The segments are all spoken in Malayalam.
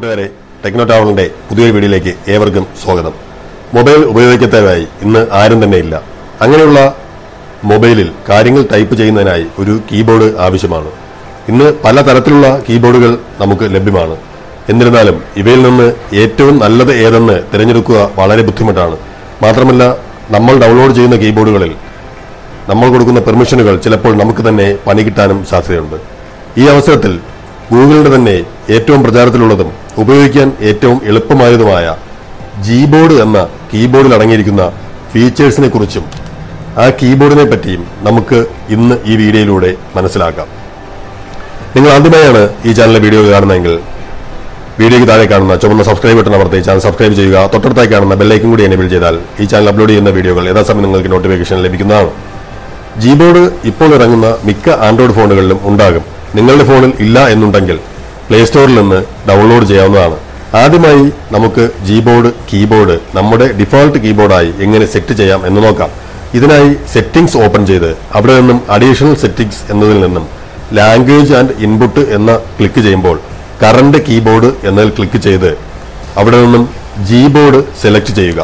കൂട്ടുകാരെ ടെക്നോ ടൗണിന്റെ പുതിയൊരു വീഡിയോയിലേക്ക് ഏവർക്കും സ്വാഗതം മൊബൈൽ ഉപയോഗിക്കത്തതായി ഇന്ന് ആരും തന്നെ ഇല്ല അങ്ങനെയുള്ള മൊബൈലിൽ കാര്യങ്ങൾ ടൈപ്പ് ചെയ്യുന്നതിനായി ഒരു കീബോർഡ് ആവശ്യമാണ് ഇന്ന് പല തരത്തിലുള്ള കീബോർഡുകൾ നമുക്ക് ലഭ്യമാണ് എന്നിരുന്നാലും ഇവയിൽ നിന്ന് ഏറ്റവും നല്ലത് ഏതെന്ന് തിരഞ്ഞെടുക്കുക വളരെ ബുദ്ധിമുട്ടാണ് മാത്രമല്ല നമ്മൾ ഡൗൺലോഡ് ചെയ്യുന്ന കീബോർഡുകളിൽ നമ്മൾ കൊടുക്കുന്ന പെർമിഷനുകൾ ചിലപ്പോൾ നമുക്ക് തന്നെ പണി കിട്ടാനും സാധ്യതയുണ്ട് ഈ അവസരത്തിൽ ഗൂഗിളിന്റെ തന്നെ ഏറ്റവും പ്രചാരത്തിലുള്ളതും ഉപയോഗിക്കാൻ ഏറ്റവും എളുപ്പമായതുമായ ജീബോർഡ് എന്ന കീബോർഡിൽ അടങ്ങിയിരിക്കുന്ന ഫീച്ചേഴ്സിനെ കുറിച്ചും ആ കീബോർഡിനെ പറ്റിയും നമുക്ക് ഇന്ന് ഈ വീഡിയോയിലൂടെ മനസ്സിലാക്കാം നിങ്ങൾ ആദ്യമായാണ് ഈ ചാനലിലെ വീഡിയോ കാണുന്നതെങ്കിൽ വീഡിയോയ്ക്ക് താഴെ കാണുന്ന ചുവന്ന സബ്സ്ക്രൈബ് ബട്ടൺ അമർത്തി ചാനൽ സബ്സ്ക്രൈബ് ചെയ്യുക തൊട്ടടുത്തായി കാണുന്ന ബെല്ലൈക്കും കൂടി എനേബിൾ ചെയ്താൽ ഈ ചാനൽ അപ്ലോഡ് ചെയ്യുന്ന വീഡിയോകൾ യഥാസമയം നിങ്ങൾക്ക് നോട്ടിഫിക്കേഷൻ ലഭിക്കുന്നതാണ് ജീബോർഡ് ഇപ്പോൾ ഇറങ്ങുന്ന മിക്ക ആൻഡ്രോയിഡ് ഫോണുകളിലും ഉണ്ടാകും നിങ്ങളുടെ ഫോണിൽ ഇല്ല എന്നുണ്ടെങ്കിൽ പ്ലേ സ്റ്റോറിൽ നിന്ന് ഡൗൺലോഡ് ചെയ്യാവുന്നതാണ് ആദ്യമായി നമുക്ക് ജീബോർഡ് കീബോർഡ് നമ്മുടെ ഡിഫോൾട്ട് കീബോർഡായി എങ്ങനെ സെറ്റ് ചെയ്യാം എന്ന് നോക്കാം ഇതിനായി സെറ്റിംഗ്സ് ഓപ്പൺ ചെയ്ത് അവിടെ നിന്നും അഡീഷണൽ സെറ്റിംഗ്സ് എന്നതിൽ നിന്നും ലാംഗ്വേജ് ആൻഡ് ഇൻപുട്ട് എന്ന ക്ലിക്ക് ചെയ്യുമ്പോൾ കറണ്ട് കീബോർഡ് എന്നതിൽ ക്ലിക്ക് ചെയ്ത് അവിടെ നിന്നും ജീബോർഡ് സെലക്ട് ചെയ്യുക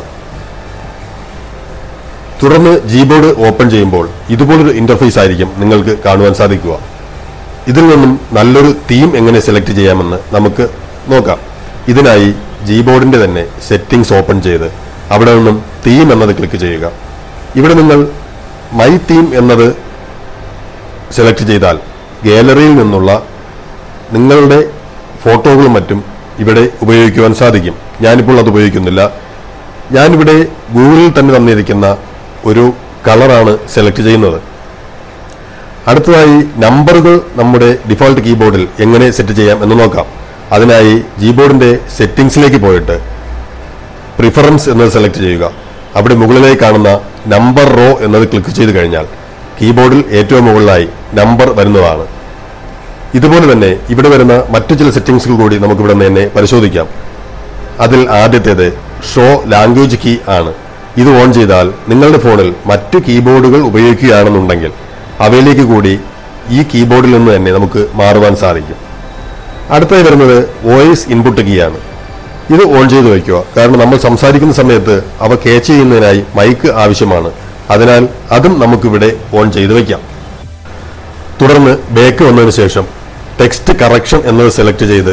തുടർന്ന് ജീബോർഡ് ഓപ്പൺ ചെയ്യുമ്പോൾ ഇതുപോലൊരു ഇന്റർഫേസ് ആയിരിക്കും നിങ്ങൾക്ക് കാണുവാൻ സാധിക്കുക ഇതിൽ നിന്നും നല്ലൊരു തീം എങ്ങനെ സെലക്ട് ചെയ്യാമെന്ന് നമുക്ക് നോക്കാം ഇതിനായി ജീബോർഡിന്റെ തന്നെ സെറ്റിംഗ്സ് ഓപ്പൺ ചെയ്ത് അവിടെ നിന്നും തീം എന്നത് ക്ലിക്ക് ചെയ്യുക ഇവിടെ നിങ്ങൾ മൈ തീം എന്നത് സെലക്ട് ചെയ്താൽ ഗാലറിയിൽ നിന്നുള്ള നിങ്ങളുടെ ഫോട്ടോകളും മറ്റും ഇവിടെ ഉപയോഗിക്കുവാൻ സാധിക്കും ഞാനിപ്പോൾ അത് ഉപയോഗിക്കുന്നില്ല ഞാനിവിടെ ഗൂഗിളിൽ തന്നെ തന്നിരിക്കുന്ന ഒരു കളറാണ് സെലക്ട് ചെയ്യുന്നത് അടുത്തതായി നമ്പറുകൾ നമ്മുടെ ഡിഫോൾട്ട് കീബോർഡിൽ എങ്ങനെ സെറ്റ് ചെയ്യാം എന്ന് നോക്കാം അതിനായി കീബോർഡിന്റെ സെറ്റിംഗ്സിലേക്ക് പോയിട്ട് പ്രിഫറൻസ് എന്നത് സെലക്ട് ചെയ്യുക അവിടെ മുകളിലായി കാണുന്ന നമ്പർ റോ എന്നത് ക്ലിക്ക് ചെയ്ത് കഴിഞ്ഞാൽ കീബോർഡിൽ ഏറ്റവും മുകളിലായി നമ്പർ വരുന്നതാണ് ഇതുപോലെ തന്നെ ഇവിടെ വരുന്ന മറ്റു ചില സെറ്റിംഗ്സുകൾ കൂടി നമുക്ക് ഇവിടെ നിന്ന് തന്നെ പരിശോധിക്കാം അതിൽ ആദ്യത്തേത് ഷോ ലാംഗ്വേജ് കീ ആണ് ഇത് ഓൺ ചെയ്താൽ നിങ്ങളുടെ ഫോണിൽ മറ്റു കീബോർഡുകൾ ഉപയോഗിക്കുകയാണെന്നുണ്ടെങ്കിൽ അവയിലേക്ക് കൂടി ഈ കീബോർഡിൽ നിന്ന് തന്നെ നമുക്ക് മാറുവാൻ സാധിക്കും അടുത്തായി വരുന്നത് വോയിസ് ഇൻപുട്ട് കീ ആണ് ഇത് ഓൺ ചെയ്ത് വയ്ക്കുക കാരണം നമ്മൾ സംസാരിക്കുന്ന സമയത്ത് അവ കേച്ച് ചെയ്യുന്നതിനായി മൈക്ക് ആവശ്യമാണ് അതിനാൽ അതും നമുക്കിവിടെ ഓൺ ചെയ്ത് വയ്ക്കാം തുടർന്ന് ബേക്ക് വന്നതിന് ശേഷം ടെക്സ്റ്റ് കറക്ഷൻ എന്നത് സെലക്ട് ചെയ്ത്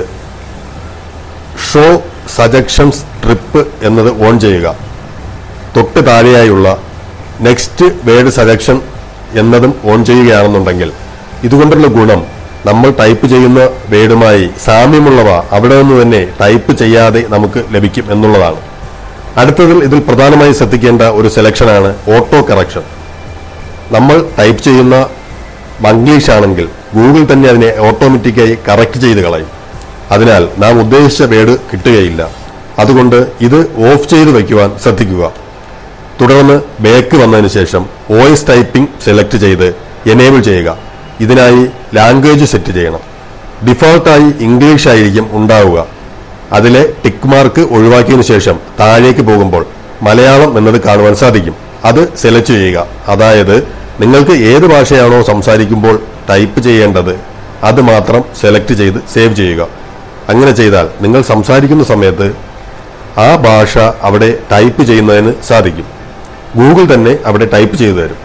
ഷോ സജക്ഷൻസ് ട്രിപ്പ് എന്നത് ഓൺ ചെയ്യുക തൊട്ട് താഴെയായുള്ള നെക്സ്റ്റ് വേർഡ് സജക്ഷൻ എന്നതും ഓൺ ചെയ്യുകയാണെന്നുണ്ടെങ്കിൽ ഇതുകൊണ്ടുള്ള ഗുണം നമ്മൾ ടൈപ്പ് ചെയ്യുന്ന വേർഡുമായി സാമ്യമുള്ളവ അവിടെ നിന്ന് തന്നെ ടൈപ്പ് ചെയ്യാതെ നമുക്ക് ലഭിക്കും എന്നുള്ളതാണ് അടുത്തതിൽ ഇതിൽ പ്രധാനമായി ശ്രദ്ധിക്കേണ്ട ഒരു സെലക്ഷനാണ് ഓട്ടോ കറക്ഷൻ നമ്മൾ ടൈപ്പ് ചെയ്യുന്ന മംഗ്ലീഷ് ആണെങ്കിൽ ഗൂഗിൾ തന്നെ അതിനെ ഓട്ടോമാറ്റിക്കായി കറക്റ്റ് ചെയ്ത് കളയും അതിനാൽ നാം ഉദ്ദേശിച്ച വേർഡ് കിട്ടുകയില്ല അതുകൊണ്ട് ഇത് ഓഫ് ചെയ്ത് വയ്ക്കുവാൻ ശ്രദ്ധിക്കുക തുടർന്ന് ബേക്ക് വന്നതിന് ശേഷം വോയിസ് ടൈപ്പിംഗ് സെലക്ട് ചെയ്ത് എനേബിൾ ചെയ്യുക ഇതിനായി ലാംഗ്വേജ് സെറ്റ് ചെയ്യണം ഡിഫോൾട്ടായി ഇംഗ്ലീഷ് ആയിരിക്കും ഉണ്ടാവുക അതിലെ ടിക്ക് മാർക്ക് ഒഴിവാക്കിയതിനു ശേഷം താഴേക്ക് പോകുമ്പോൾ മലയാളം എന്നത് കാണുവാൻ സാധിക്കും അത് സെലക്ട് ചെയ്യുക അതായത് നിങ്ങൾക്ക് ഏത് ഭാഷയാണോ സംസാരിക്കുമ്പോൾ ടൈപ്പ് ചെയ്യേണ്ടത് അത് മാത്രം സെലക്ട് ചെയ്ത് സേവ് ചെയ്യുക അങ്ങനെ ചെയ്താൽ നിങ്ങൾ സംസാരിക്കുന്ന സമയത്ത് ആ ഭാഷ അവിടെ ടൈപ്പ് ചെയ്യുന്നതിന് സാധിക്കും ഗൂഗിൾ തന്നെ അവിടെ ടൈപ്പ് ചെയ്തു തരും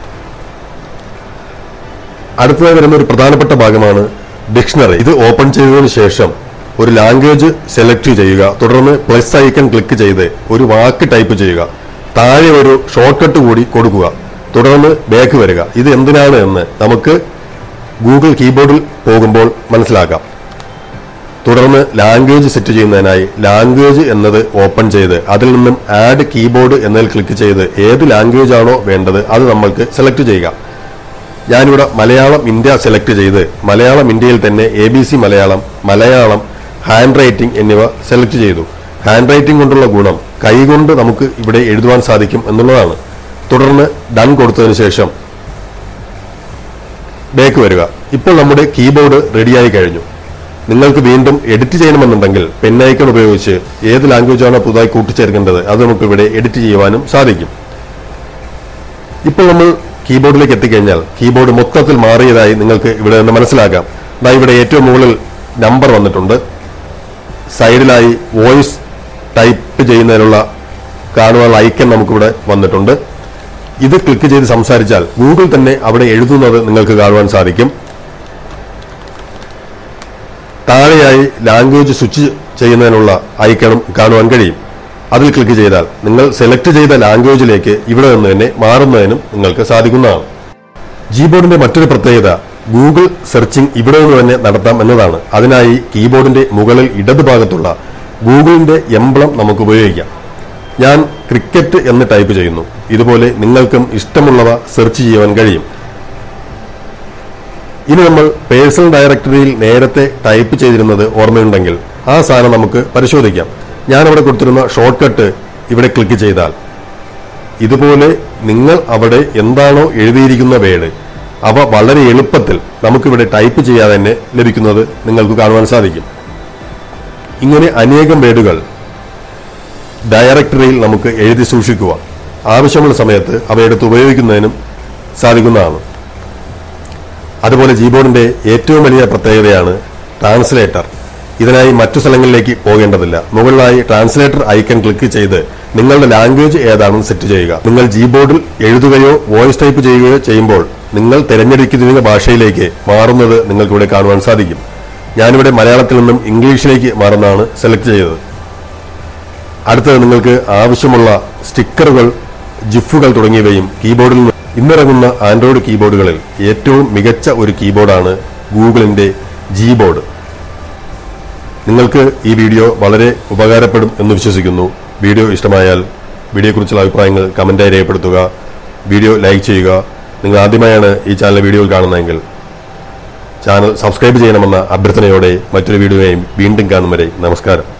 അടുത്തതായി വരുന്ന ഒരു പ്രധാനപ്പെട്ട ഭാഗമാണ് ഡിക്ഷണറി ഇത് ഓപ്പൺ ചെയ്തതിനു ശേഷം ഒരു ലാംഗ്വേജ് സെലക്ട് ചെയ്യുക തുടർന്ന് പ്ലസ് ഐക്കൺ ക്ലിക്ക് ചെയ്ത് ഒരു വാക്ക് ടൈപ്പ് ചെയ്യുക താഴെ ഒരു ഷോർട്ട് കട്ട് കൂടി കൊടുക്കുക തുടർന്ന് ബാക്ക് വരിക ഇത് എന്തിനാണ് എന്ന് നമുക്ക് ഗൂഗിൾ കീബോർഡിൽ പോകുമ്പോൾ മനസ്സിലാക്കാം തുടർന്ന് ലാംഗ്വേജ് സെറ്റ് ചെയ്യുന്നതിനായി ലാംഗ്വേജ് എന്നത് ഓപ്പൺ ചെയ്ത് അതിൽ നിന്നും ആഡ് കീബോർഡ് എന്നതിൽ ക്ലിക്ക് ചെയ്ത് ഏത് ലാംഗ്വേജ് ആണോ വേണ്ടത് അത് നമ്മൾക്ക് സെലക്ട് ചെയ്യുക ഞാനിവിടെ മലയാളം ഇന്ത്യ സെലക്ട് ചെയ്ത് മലയാളം ഇന്ത്യയിൽ തന്നെ A B C Malayalam Malayalam handwriting എന്നിവ സെലക്ട് ചെയ്തു ഹാൻഡ് റൈറ്റിംഗ് കൊണ്ടുള്ള ഗുണം കൈകൊണ്ട് നമുക്ക് ഇവിടെ എഴുതുവാൻ സാധിക്കും എന്നുള്ളതാണ് തുടർന്ന് ഡൺ കൊടുത്തതിന് ശേഷം ബേക്ക് വരിക ഇപ്പോൾ നമ്മുടെ കീബോർഡ് റെഡിയായി കഴിഞ്ഞു നിങ്ങൾക്ക് വീണ്ടും എഡിറ്റ് ചെയ്യണമെന്നുണ്ടെങ്കിൽ പെന്നൈക്കൺ ഉപയോഗിച്ച് ഏത് ലാംഗ്വേജ് ആണോ പുതുതായി കൂട്ടിച്ചേർക്കേണ്ടത് അത് നമുക്ക് ഇവിടെ എഡിറ്റ് ചെയ്യുവാനും സാധിക്കും ഇപ്പോൾ നമ്മൾ കീബോർഡിലേക്ക് എത്തിക്കഴിഞ്ഞാൽ കീബോർഡ് മൊത്തത്തിൽ മാറിയതായി നിങ്ങൾക്ക് ഇവിടെ നിന്ന് മനസ്സിലാക്കാം ദാ ഇവിടെ ഏറ്റവും മുകളിൽ നമ്പർ വന്നിട്ടുണ്ട് സൈഡിലായി വോയിസ് ടൈപ്പ് ചെയ്യുന്നതിനുള്ള കാണുവാനുള്ള ഐക്കൺ നമുക്കിവിടെ വന്നിട്ടുണ്ട് ഇത് ക്ലിക്ക് ചെയ്ത് സംസാരിച്ചാൽ ഗൂഗിൾ തന്നെ അവിടെ എഴുതുന്നത് നിങ്ങൾക്ക് കാണുവാൻ സാധിക്കും താഴെയായി ലാംഗ്വേജ് സ്വിച്ച് ചെയ്യുന്നതിനുള്ള ഐക്കണും കാണുവാൻ കഴിയും അതിൽ ക്ലിക്ക് ചെയ്താൽ നിങ്ങൾ സെലക്ട് ചെയ്ത ലാംഗ്വേജിലേക്ക് ഇവിടെ നിന്ന് തന്നെ മാറുന്നതിനും നിങ്ങൾക്ക് സാധിക്കുന്നതാണ് ജീബോർഡിന്റെ മറ്റൊരു പ്രത്യേകത ഗൂഗിൾ സെർച്ചിങ് ഇവിടെ നിന്ന് തന്നെ നടത്താം എന്നതാണ് അതിനായി കീബോർഡിന്റെ മുകളിൽ ഇടതുഭാഗത്തുള്ള ഗൂഗിളിന്റെ എംബ്ലം നമുക്ക് ഉപയോഗിക്കാം ഞാൻ ക്രിക്കറ്റ് എന്ന് ടൈപ്പ് ചെയ്യുന്നു ഇതുപോലെ നിങ്ങൾക്കും ഇഷ്ടമുള്ളവ സെർച്ച് ചെയ്യുവാൻ കഴിയും ഇനി നമ്മൾ പേഴ്സണൽ ഡയറക്ടറിയിൽ നേരത്തെ ടൈപ്പ് ചെയ്തിരുന്നത് ഓർമ്മയുണ്ടെങ്കിൽ ആ സാധനം നമുക്ക് പരിശോധിക്കാം ഞാനിവിടെ കൊടുത്തിരുന്ന ഷോർട്ട് കട്ട് ഇവിടെ ക്ലിക്ക് ചെയ്താൽ ഇതുപോലെ നിങ്ങൾ അവിടെ എന്താണോ എഴുതിയിരിക്കുന്ന വേഡ് അവ വളരെ എളുപ്പത്തിൽ നമുക്കിവിടെ ടൈപ്പ് ചെയ്യാതെ തന്നെ ലഭിക്കുന്നത് നിങ്ങൾക്ക് കാണുവാൻ സാധിക്കും ഇങ്ങനെ അനേകം വേഡുകൾ ഡയറക്ടറിയിൽ നമുക്ക് എഴുതി സൂക്ഷിക്കുക ആവശ്യമുള്ള സമയത്ത് അവ എടുത്ത് ഉപയോഗിക്കുന്നതിനും സാധിക്കുന്നതാണ് അതുപോലെ ജീബോർഡിന്റെ ഏറ്റവും വലിയ പ്രത്യേകതയാണ് ട്രാൻസ്ലേറ്റർ ഇതിനായി മറ്റു സ്ഥലങ്ങളിലേക്ക് പോകേണ്ടതില്ല മുകളിലായി ട്രാൻസ്ലേറ്റർ ഐക്കൺ ക്ലിക്ക് ചെയ്ത് നിങ്ങളുടെ ലാംഗ്വേജ് ഏതാണെന്ന് സെറ്റ് ചെയ്യുക നിങ്ങൾ ജീബോർഡിൽ എഴുതുകയോ വോയിസ് ടൈപ്പ് ചെയ്യുകയോ ചെയ്യുമ്പോൾ നിങ്ങൾ തിരഞ്ഞെടുക്കുന്ന ഭാഷയിലേക്ക് മാറുന്നത് നിങ്ങൾക്ക് ഇവിടെ കാണുവാൻ സാധിക്കും ഞാനിവിടെ മലയാളത്തിൽ നിന്നും ഇംഗ്ലീഷിലേക്ക് മാറുന്നതാണ് സെലക്ട് ചെയ്തത് അടുത്തത് നിങ്ങൾക്ക് ആവശ്യമുള്ള സ്റ്റിക്കറുകൾ ജിഫുകൾ തുടങ്ങിയവയും കീബോർഡിൽ നിന്ന് ഇന്നിറങ്ങുന്ന ആൻഡ്രോയിഡ് കീബോർഡുകളിൽ ഏറ്റവും മികച്ച ഒരു കീബോർഡാണ് ഗൂഗിളിന്റെ ജി ബോർഡ് നിങ്ങൾക്ക് ഈ വീഡിയോ വളരെ ഉപകാരപ്പെടും എന്ന് വിശ്വസിക്കുന്നു വീഡിയോ ഇഷ്ടമായാൽ വീഡിയോയെക്കുറിച്ചുള്ള അഭിപ്രായങ്ങൾ കമന്റായി രേഖപ്പെടുത്തുക വീഡിയോ ലൈക്ക് ചെയ്യുക നിങ്ങൾ ആദ്യമായാണ് ഈ ചാനൽ വീഡിയോയിൽ കാണുന്നതെങ്കിൽ ചാനൽ സബ്സ്ക്രൈബ് ചെയ്യണമെന്ന അഭ്യർത്ഥനയോടെ മറ്റൊരു വീഡിയോയും വീണ്ടും കാണും വരെ നമസ്കാരം